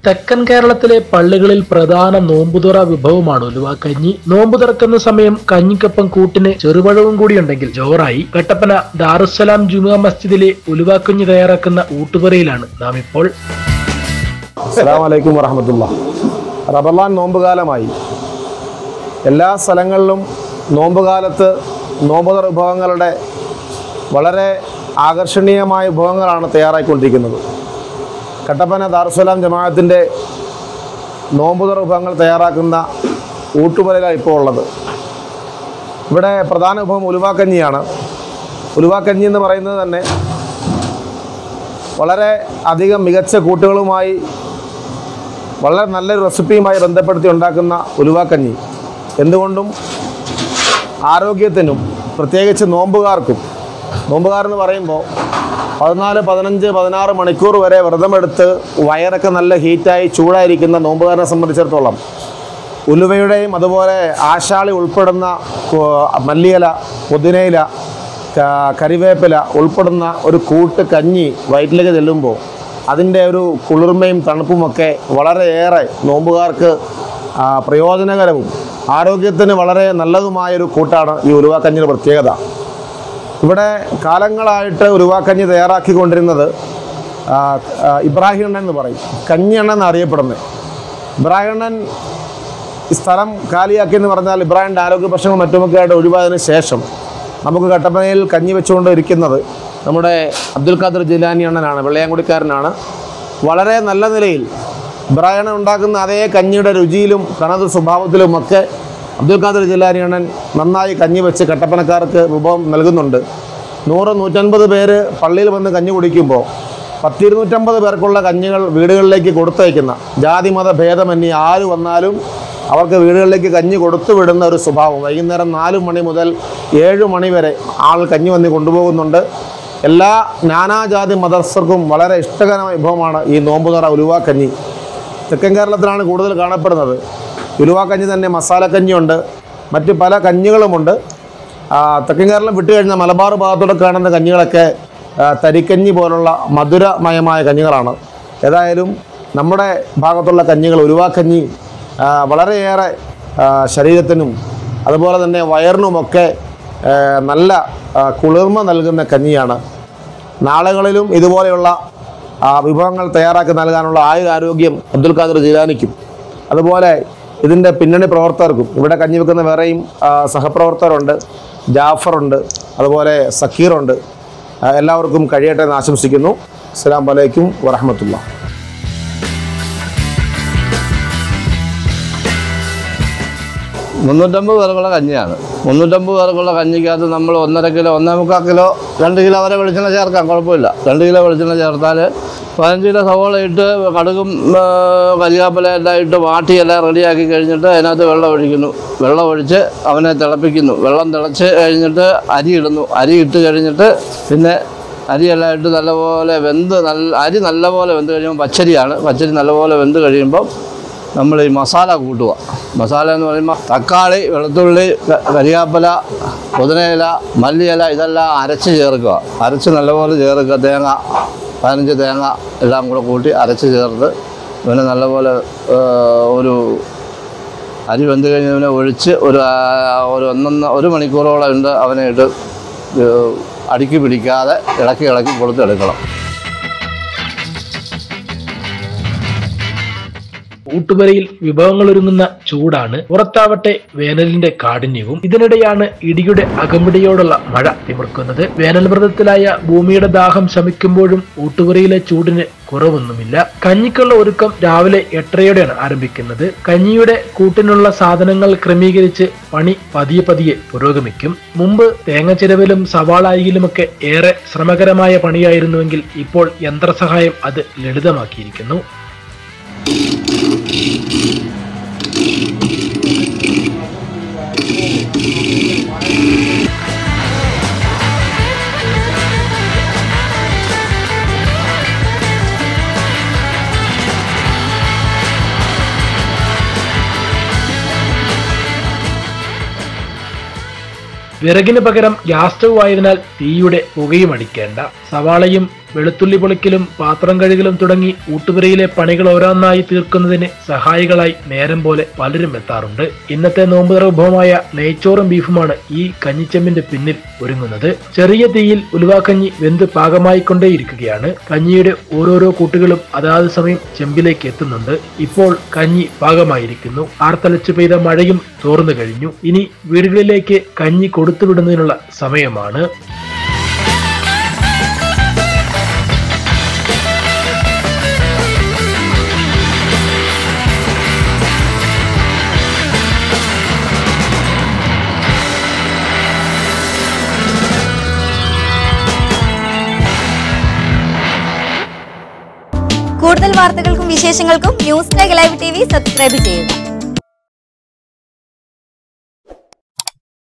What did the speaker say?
തെക്കൻ കേരളത്തിലെ പള്ളികളിൽ പ്രധാന നോമ്പുതുറ വിഭവമാണ് ഉലുവാക്കഞ്ഞി നോമ്പു തുറക്കുന്ന സമയം കഞ്ഞിക്കൊപ്പം കൂട്ടിന് ചെറുപഴവും കൂടിയുണ്ടെങ്കിൽ ജോറായി കട്ടപ്പന ദാറുസലാം ജുമുഅ മസ്ജിദിലെ ഉലുവാക്കഞ്ഞി തയ്യാറാക്കുന്ന ഊട്ടുപുരയിലാണ് നാം ഇപ്പോൾ അസ്സാം വലൈക്കും വറഹമത്തുള്ള റബലാൻ നോമ്പുകാലമായി എല്ലാ സ്ഥലങ്ങളിലും നോമ്പുകാലത്ത് നോമ്പുതറ വിഭവങ്ങളുടെ വളരെ ആകർഷണീയമായ വിഭവങ്ങളാണ് തയ്യാറായിക്കൊണ്ടിരിക്കുന്നത് കട്ടപ്പന ദാറുസലാം ജമാഅത്തിൻ്റെ നോമ്പുതറ വിഭവങ്ങൾ തയ്യാറാക്കുന്ന ഊട്ടുപുരയിലാണ് ഇപ്പോൾ ഉള്ളത് ഇവിടെ പ്രധാന വിഭവം ഉലുവാക്കഞ്ഞിയാണ് ഉലുവാക്കഞ്ഞി എന്ന് പറയുന്നത് തന്നെ വളരെ അധികം മികച്ച കൂട്ടുകളുമായി വളരെ നല്ലൊരു റെസിപ്പിയുമായി ബന്ധപ്പെടുത്തി ഉണ്ടാക്കുന്ന ഉലുവാക്കഞ്ഞി എന്തുകൊണ്ടും ആരോഗ്യത്തിനും പ്രത്യേകിച്ച് നോമ്പുകാർക്കും നോമ്പുകാരെന്ന് പറയുമ്പോൾ പതിനാല് പതിനഞ്ച് പതിനാറ് മണിക്കൂർ വരെ വ്രതമെടുത്ത് വയറൊക്കെ നല്ല ഹീറ്റായി ചൂടായിരിക്കുന്ന നോമ്പുകാരനെ സംബന്ധിച്ചിടത്തോളം ഉലുവയുടെയും അതുപോലെ ആശാളി ഉൾപ്പെടുന്ന കു- മല്ലിയില പുതിനയില ക- കരിവേപ്പില ഉൾപ്പെടുന്ന ഒരു കൂട്ട് കഞ്ഞി വയറ്റിലേക്ക് ചെല്ലുമ്പോൾ അതിൻ്റെ ഒരു കുളിർമയും തണുപ്പുമൊക്കെ വളരെയേറെ നോമ്പുകാർക്ക് ആ, പ്രയോജനകരവും ആരോഗ്യത്തിന് വളരെ നല്ലതുമായൊരു കൂട്ടാണ് ഈ ഉലുവാക്കഞ്ഞിയുടെ പ്രത്യേകത ഇവിടെ കാലങ്ങളായിട്ട് ഉലുവാക്കഞ്ഞി തയ്യാറാക്കിക്കൊണ്ടിരുന്നത് ആ, ആ, ഇബ്രാഹിം എണ്ണൻ എന്ന് പറയും കഞ്ഞിയെണ്ണ എന്നറിയപ്പെടുന്നത് ഇബ്രാഹിം എണ്ണൻ ഈ സ്ഥലം കാലിയാക്കി എന്ന് പറഞ്ഞാൽ ഇബ്രാഹിമിൻ്റെ ആരോഗ്യ പ്രശ്നങ്ങൾ മറ്റുമൊക്കെ ആയിട്ട് ഒഴിവായതിനു ശേഷം നമുക്ക് കട്ടപ്പനയിൽ കഞ്ഞി വെച്ചുകൊണ്ട് ഇരിക്കുന്നത് നമ്മുടെ അബ്ദുൽ ഖാദർ ജിലാനി അണ്ണനാണ് വെള്ളയാങ്കുടിക്കാരനാണ് വളരെ നല്ല നിലയിൽ ഇബ്രാഹിം ഉണ്ടാക്കുന്ന അതേ കഞ്ഞിയുടെ രുചിയിലും തനത് സ്വഭാവത്തിലുമൊക്കെ അബ്ദുൽ ഖാദർ ജിലാനി അണ്ണൻ നന്നായി കഞ്ഞി വെച്ച് കട്ടപ്പനക്കാർക്ക് വിഭവം നൽകുന്നുണ്ട് നൂറ് നൂറ്റൻപത് പേര് പള്ളിയിൽ വന്ന് കഞ്ഞി കുടിക്കുമ്പോൾ പത്തിരുന്നൂറ്റമ്പത് പേർക്കുള്ള കഞ്ഞികൾ വീടുകളിലേക്ക് കൊടുത്തയക്കുന്ന ജാതി മത ഭേദമന്യേ ആര് വന്നാലും അവർക്ക് വീടുകളിലേക്ക് കഞ്ഞി കൊടുത്തു വിടുന്ന ഒരു സ്വഭാവം വൈകുന്നേരം നാല് മണി മുതൽ ഏഴ് മണി വരെ ആൾ കഞ്ഞി വന്ന് കൊണ്ടുപോകുന്നുണ്ട് എല്ലാ നാനാജാതി മതസ്ഥർക്കും വളരെ ഇഷ്ടകരമായ വിഭവമാണ് ഈ നോമ്പുതറ ഉലുവാക്കഞ്ഞി തെക്കൻ കേരളത്തിലാണ് കൂടുതൽ കാണപ്പെടുന്നത് ഉലുവാക്കഞ്ഞി തന്നെ മസാലക്കഞ്ഞിയുണ്ട് മറ്റ് പല കഞ്ഞികളുമുണ്ട് ആ, തെക്കൻ കേരളം വിട്ടു കഴിഞ്ഞാൽ മലബാർ ഭാഗത്തൂടെ കാണുന്ന കഞ്ഞികളൊക്കെ ആ, തരിക്കഞ്ഞി പോലുള്ള മധുരമയമായ കഞ്ഞികളാണ് ഏതായാലും നമ്മുടെ ഭാഗത്തുള്ള കഞ്ഞികൾ ഉലുവാക്കഞ്ഞി ആ, വളരെയേറെ ആ, ശരീരത്തിനും അതുപോലെ തന്നെ വയറിനുമൊക്കെ ആ, നല്ല ആ, കുളിർമ നൽകുന്ന കഞ്ഞിയാണ് നാളുകളിലും ഇതുപോലെയുള്ള ആ, വിഭവങ്ങൾ തയ്യാറാക്കി നൽകാനുള്ള ആയുർ ആരോഗ്യം അബ്ദുൽ ഖാദർ ജീലാനിക്കും അതുപോലെ ഇതിൻ്റെ പിന്നണി പ്രവർത്തകർക്കും ഇവിടെ കഞ്ഞി വെക്കുന്ന വേറെയും ആ, സഹപ്രവർത്തകരുണ്ട് ജാഫറുണ്ട് അതുപോലെ സക്കീറുണ്ട് ആ, എല്ലാവർക്കും കഴിയട്ടെ എന്ന് ആശംസിക്കുന്നു അസ്സാം വലൈക്കും വറഹമത്തുള്ള മുന്നൂറ്റമ്പത് പേർക്കുള്ള കഞ്ഞിയാണ് മുന്നൂറ്റമ്പത് പേർക്കുള്ള കഞ്ഞിക്കകത്ത് നമ്മൾ ഒന്നര കിലോ ഒന്നേ മുക്കാൽ കിലോ രണ്ട് കിലോ വരെ വെളിച്ചെണ്ണ ചേർക്കാം കുഴപ്പമില്ല രണ്ട് കിലോ വെളിച്ചെണ്ണ ചേർത്താൽ പതിനഞ്ച് കിലോ സവോള ഇട്ട് കടുകും ആ, കരിയാപ്പില എല്ലാം ഇട്ട് വാട്ടി എല്ലാം റെഡിയാക്കി കഴിഞ്ഞിട്ട് അതിനകത്ത് വെള്ളം ഒഴിക്കുന്നു വെള്ളം ഒഴിച്ച് അവനെ തിളപ്പിക്കുന്നു വെള്ളം തിളച്ച് കഴിഞ്ഞിട്ട് അരി ഇടുന്നു അരി ഇട്ട് കഴിഞ്ഞിട്ട് പിന്നെ അരിയെല്ലാം ഇട്ട് നല്ലപോലെ വെന്ത് നല്ല അരി നല്ലപോലെ വെന്ത് കഴിയുമ്പോൾ പച്ചരിയാണ് പച്ചരി നല്ലപോലെ വെന്ത് കഴിയുമ്പം നമ്മൾ ഈ മസാല കൂട്ടുക മസാല എന്ന് പറയുമ്പോൾ തക്കാളി വെളുത്തുള്ളി ക- കരിയാപ്പില പുതിനയില മല്ലിയില ഇതെല്ലാം അരച്ച് ചേർക്കുക അരച്ച് നല്ലപോലെ ചേർക്കുക തേങ്ങ പതിനഞ്ച് തേങ്ങ എല്ലാം കൂടെ കൂട്ടി അരച്ച് ചേർത്ത് പിന്നെ നല്ലപോലെ ആ, ഒരു അരി വെന്ത് കഴിഞ്ഞതിനെ ഒഴിച്ച് ഒരു ആ, ഒരു ഒന്നൊന്ന് ഒരു മണിക്കൂറോളം ഉണ്ട് അവനെ ഇട്ട് ഏ, അടുക്കി പിടിക്കാതെ ഇളക്കി ഇളക്കി കൊടുത്തെടുക്കണം ഊട്ടുപുരയിൽ വിഭവങ്ങൾ ഒരുങ്ങുന്ന ചൂടാണ് പുറത്താവട്ടെ വേനലിന്റെ കാഠിന്യവും ഇതിനിടെയാണ് ഇടിയുടെ അകമ്പടിയോടുള്ള മഴ തിമിർക്കുന്നത് വേനൽ വ്രതത്തിലായ ഭൂമിയുടെ ദാഹം ശമിക്കുമ്പോഴും ഊട്ടുപുരയിലെ ചൂടിന് കുറവൊന്നുമില്ല കഞ്ഞിക്കുള്ള ഒരുക്കം രാവിലെ എട്ടരയോടെയാണ് ആരംഭിക്കുന്നത് കഞ്ഞിയുടെ കൂട്ടിനുള്ള സാധനങ്ങൾ ക്രമീകരിച്ച് പണി പതിയെ പതിയെ പുരോഗമിക്കും മുമ്പ് തേങ്ങ ചിരവിലും സവാള അരിയിലുമൊക്കെ ഏറെ ശ്രമകരമായ പണിയായിരുന്നുവെങ്കിൽ ഇപ്പോൾ യന്ത്രസഹായം അത് ലളിതമാക്കിയിരിക്കുന്നു വിറകിന് പകരം ഗ്യാസ് സ്റ്റവ് ആയതിനാൽ തീയുടെ പുകയും അടിക്കേണ്ട സവാളയും വെളുത്തുള്ളി പൊളിക്കലും പാത്രം കഴുകലും തുടങ്ങി ഊട്ടുപുരയിലെ പണികൾ ഓരോന്നായി തീർക്കുന്നതിന് സഹായികളായി നേരം പോലെ പലരും എത്താറുണ്ട് ഇന്നത്തെ നോമ്പുതറ വിഭവമായ നെയ്ച്ചോറും ബീഫുമാണ് ഈ കഞ്ഞിച്ചെമ്പിന്റെ പിന്നിൽ ഒരുങ്ങുന്നത് ചെറിയ തീയിൽ ഉലുവാക്കഞ്ഞി വെന്ത് പാകമായിക്കൊണ്ടേയിരിക്കുകയാണ് കഞ്ഞിയുടെ ഓരോരോ കൂട്ടുകളും അതാത് സമയം ചെമ്പിലേക്ക് എത്തുന്നുണ്ട് ഇപ്പോൾ കഞ്ഞി പാകമായിരിക്കുന്നു ആർത്തലച്ചു പെയ്ത മഴയും തോർന്നു കഴിഞ്ഞു ഇനി വീടുകളിലേക്ക് കഞ്ഞി കൊടുത്തുവിടുന്നതിനുള്ള സമയമാണ് കൂടുതൽ വാർത്തകൾക്കും വിശേഷങ്ങൾക്കും news tag live T V subscribe ചെയ്യുക